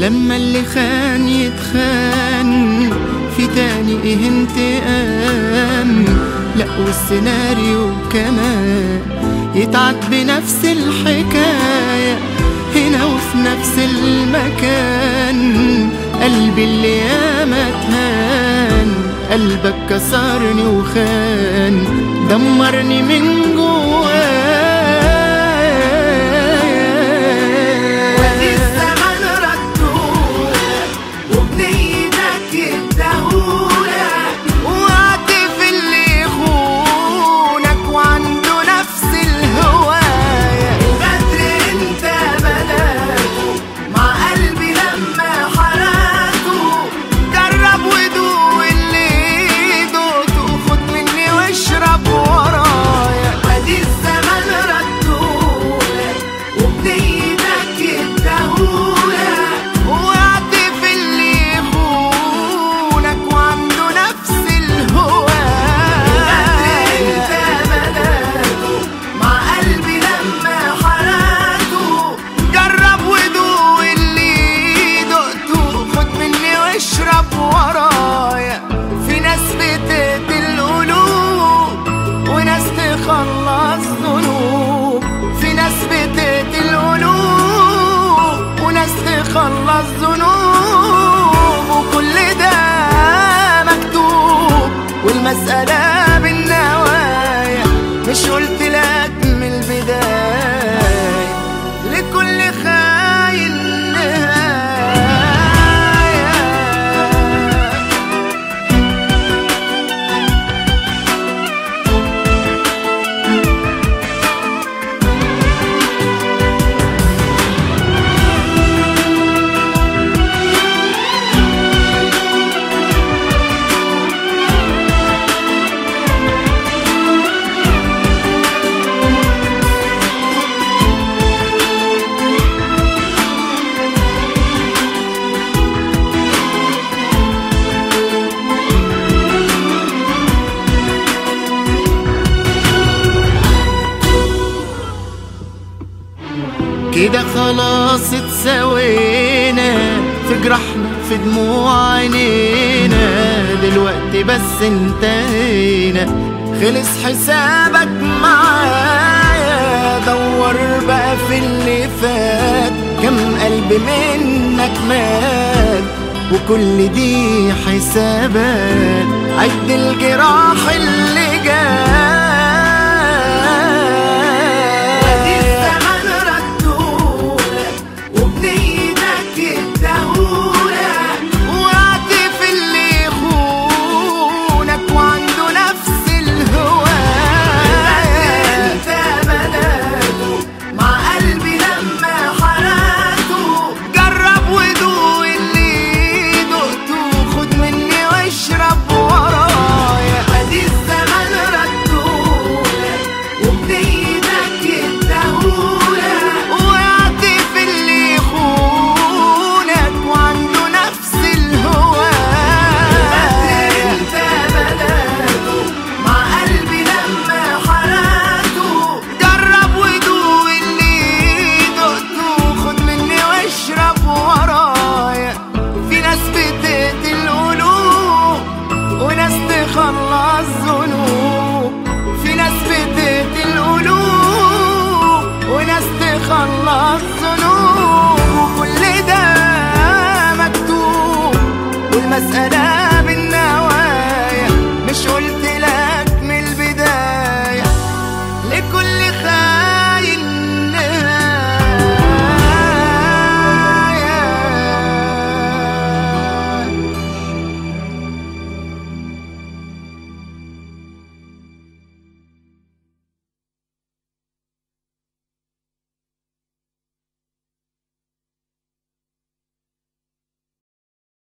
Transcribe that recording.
لما اللي خان يتخان في تاني ايه انتقام لا والسيناريو كمان يتعد بنفس الحكاية هنا وفي نفس المكان قلبي اللي ياما اتهان قلبك كسرني وخان دمرني من وادي جوايا الزمن ردولك وبنيتك اداهولك وعاطف اللي يخونك وعنده نفس الهواية الغدر انت بداته مع قلبي لما حرقته جرب ودوق اللي دوقته خد مني واشرب ورايا وادي الزمن ردولك وبنيتك اداهولك وعاطف اللي يخونك وعنده نفس الغدر انت الهواية بداته مع قلبي لما حرقته جرب ودوق اللي دقته خد مني واشرب ورايا في ناس بتقتل قلوب وناس تخلص ذنوب في ناس بتقتل قلوب وناس تخلص ذنوب وكل ده مكتوب والمسألة بالنوايا مش قلت لك من البداية لكل خاين نهاية كده خلاص اتسوينا في جرحنا في دموع عينينا دلوقتي بس انتهينا خلص حسابك معايا دور بقى في اللي فات كم قلب منك مات وكل دي حسابات عد الجراح اللي وادي جاي الزمن ردولك وبنيتك اداهولك وعاطف اللي يخونك وعنده نفس الهواية انت بداته مع قلبي لما حرقته جرب ودوق اللي دقته خد مني واشرب ورايا وادي الزمن ردولك وبنيتك اداهولك وعاطف اللي يخونك وعنده نفس الهواية انت بداته مع قلبي لما حرقته جرب ودوق اللي دقته خد مني واشرب ورايا في ناس بتقتل قلوب وناس تخلص ذنوب في ناس بتقتل قلوب وناس تخلص ذنوب وكل ده مكتوب والمسألة